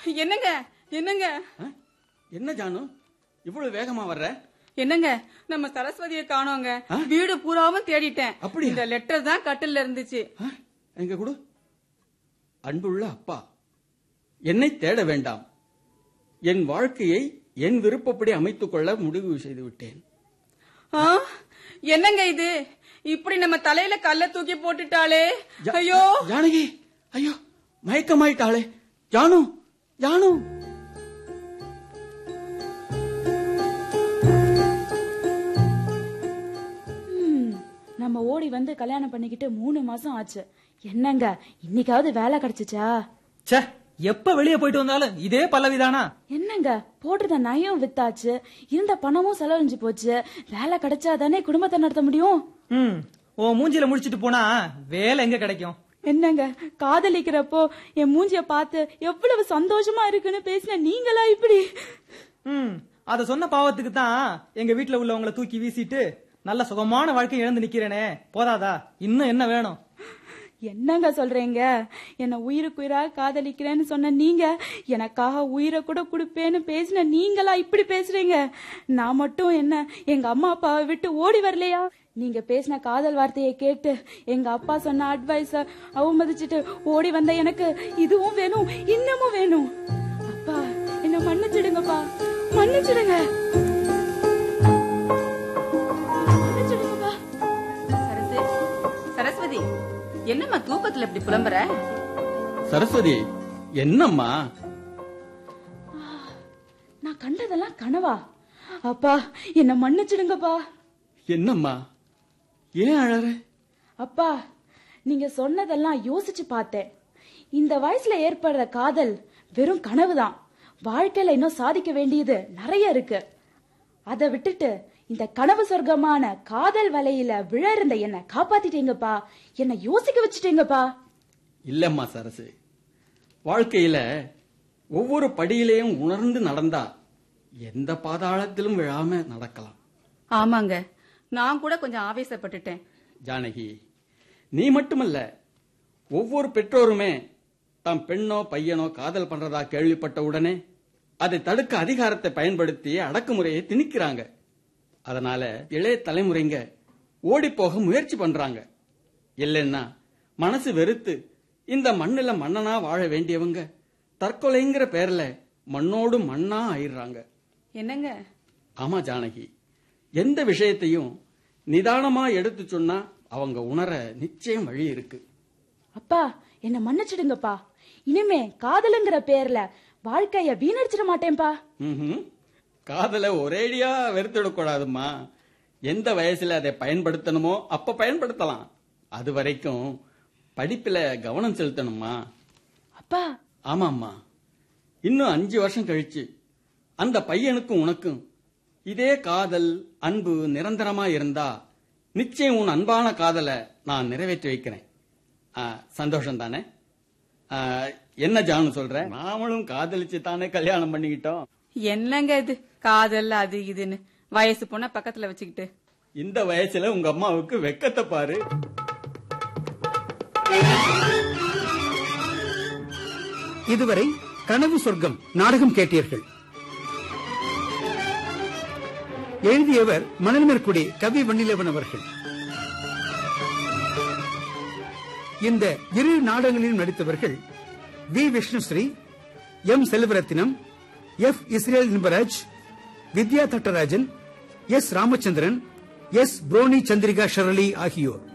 என்னங்க என்னங்க ஆ? என்ன ஜானு இவ்வளவு வேகமா வர்ற என்னங்க நம்ம சரஸ்வதியை காணோங்க வீடு பூராவும் தேடிட்டேன் அப்படியா? இந்த லெட்டர் தான் கட்டில்ல இருந்துச்சு ஆ? எங்க கொடு அன்புள்ள அப்பா என்னை தேட வேண்டாம் என் வாழ்க்கையை என் விருப்பப்படி அமைத்துக் கொள்ள முடிவு செய்து விட்டேன் ஆ? என்னங்க இது இப்படி நம்ம தலையில கல்ல தூக்கி போட்டுட்டாளே ஜா- ஐயோ ஜானகி ஐயோ மயக்கமாயிட்டாளே ஜானு ஜானு ம், நம்ம ஓடி வந்து கல்யாணம் பண்ணிக்கிட்டு மூணு மாசம் ஆச்சு என்னங்க இன்னைக்காவது வேலை கிடைச்சுச்சா ச்சே எப்ப வெளியே போயிட்டு வந்தாலும் இதே பல்லவிதானா என்னங்க போட்டிருந்த நயம் வித்தாச்சு இருந்த பணமும் செலவழிஞ்சு போச்சு வேலை கிடைச்சா தானே குடும்பத்தை நடத்த முடியும் ம் உன் மூஞ்சில முடிச்சிட்டு போனா வேலை எங்க கிடைக்கும் என்னங்க காதலிக்கிறப்போ என் மூஞ்சிய பார்த்து எவ்வளவு சந்தோஷமா இருக்குன்னு பேசின நீங்களா இப்படி ம் அத சொன்ன பாவத்துக்கு தான் எங்க வீட்டுல உள்ளவங்கள தூக்கி வீசிட்டு நல்ல சுகமான வாழ்க்கை இழந்து நிக்கிறேனே போதாதா இன்னும் என்ன வேணும் என்னங்க சொல்றீங்க என்ன உயிருக்குயிரா காதலிக்கிறேன்னு சொன்ன நீங்க எனக்காக உயிரை கூட கொடுப்பேன்னு பேசின நீங்களா இப்படி பேசுறீங்க நான் மட்டும் என்ன எங்க அம்மா அப்பாவை விட்டு ஓடி வரலையா நீங்க பேசின காதல் வார்த்தையை கேட்டு எங்க அப்பா சொன்ன அட்வைஸ அவமதிச்சிட்டு ஓடி வந்த எனக்கு இதுவும் வேணும் இன்னமும் வேணும் அப்பா என்ன மன்னிச்சிடுங்கப்பா மன்னிச்சிடுங்க மன்னிச்சிடுங்கப்பா சரசு சரஸ்வதி என்னம்மா தூக்கத்துல இப்படி புலம்புற சரஸ்வதி என்னம்மா நான் கண்டதெல்லாம் கனவா அப்பா என்ன மன்னிச்சிடுங்கப்பா என்னம்மா ஏன் அழற அப்பா நீங்க சொன்னதெல்லாம் யோசிச்சு பார்த்தேன் இந்த வயசுல ஏற்படுற காதல் வெறும் கனவுதான் வாழ்க்கையில இன்னும் சாதிக்க வேண்டியது நிறைய இருக்கு அதை விட்டுட்டு இந்த கனவு சொர்க்கமான காதல் வலையில விழ இருந்த என்ன காப்பாத்திட்டீங்கப்பா என்ன யோசிக்க வச்சுட்டீங்கப்பா இல்லம்மா சரசு வாழ்க்கையில ஒவ்வொரு படியிலையும் உணர்ந்து நடந்தா எந்த பாதாளத்திலும் விழாம நடக்கலாம் ஆமாங்க நான் கூட கொஞ்சம் ஆவேசப்பட்டுட்டேன் ஜானகி நீ மட்டுமல்ல ஒவ்வொரு பெற்றோருமே தம் பெண்ணோ பையனோ காதல் பண்றதா கேள்விப்பட்ட உடனே அதை தடுக்க அதிகாரத்தை பயன்படுத்தி அடக்குமுறையை திணிக்கிறாங்க அதனால இளைய தலைமுறைங்க ஓடி போக முயற்சி பண்றாங்க இல்லைன்னா மனசு வெறுத்து இந்த மண்ணுல மன்னனா வாழ வேண்டியவங்க தற்கொலைங்கிற பேர்ல மண்ணோடு மண்ணா ஆயிடுறாங்க என்னங்க ஆமா ஜானகி எந்த விஷயத்தையும் நிதானமா எடுத்து சொன்னா அவங்க உணர நிச்சயம் வழி இருக்கு அப்பா என்ன மன்னிச்சிடுங்கப்பா இனிமே காதலுங்கிற பேர்ல வாழ்க்கைய வீணடிச்சிட மாட்டேன்பா ம்ஹும். காதலை ஒரேடியா வெறுத்துடக்கூடாதும்மா எந்த வயசுல அதை பயன்படுத்தணுமோ அப்ப பயன்படுத்தலாம் அது வரைக்கும் படிப்புல கவனம் செலுத்தணுமா அப்பா ஆமாம்மா இன்னும் அஞ்சு வருஷம் கழிச்சு அந்த பையனுக்கும் உனக்கும் இதே காதல் அன்பு நிரந்தரமா இருந்தா நிச்சயம் உன் அன்பான காதலை நான் நிறைவேற்றி வைக்கிறேன் ஆ, சந்தோஷம் தானே ஆ, என்ன ஜானு சொல்ற நாமளும் காதலிச்சு தானே கல்யாணம் பண்ணிக்கிட்டோம் என்னங்க இது காதல் அது இதுன்னு வயசு பொண்ண பக்கத்துல வச்சுக்கிட்டு இந்த வயசுல உங்க அம்மாவுக்கு வெக்கத்தை பாரு இதுவரை கனவு சொர்க்கம் நாடகம் கேட்டீர்கள் எழுதியவர் மணல்மேற்குடி கவி வன்னிலவன் அவர்கள் இந்த இரு நாடகங்களிலும் நடித்தவர்கள் V Vishnusri M Selvarathinam F Israel Inbaraj Vidya Thattarajan S Ramachandran S Proni Chandrika Sharali ஆகியோர்